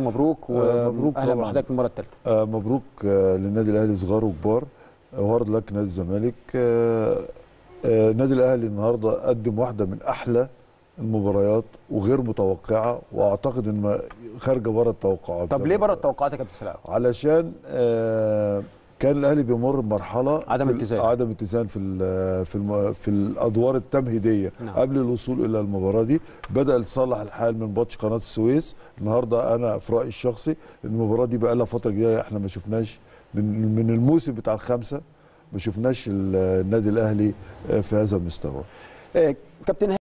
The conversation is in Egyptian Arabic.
مبروك آه، مبروك واهلا طبعاً. بحضرتك المره الثالثه آه، مبروك آه، للنادي الاهلي صغار وكبار وارد لك نادي الزمالك آه، آه، النادي الاهلي النهارده قدم واحده من احلى المباريات وغير متوقعه واعتقد ان ما- خارجه بره التوقعات طب ليه بره التوقعات يا كابتن سلاوي علشان آه، كان الاهلي بيمر بمرحله عدم في ال- اتزان. عدم اتزان في ال- في الم- في الادوار التمهيديه نعم. قبل الوصول الى المباراه دي بدا يتصلح الحال من ماتش قناه السويس النهارده انا في رايي الشخصي المباراه دي بقى لها فتره كبيره احنا ما شفناش من من الموسم بتاع الخمسه ما شفناش ال- النادي الاهلي آه، في هذا المستوى آه، كابتن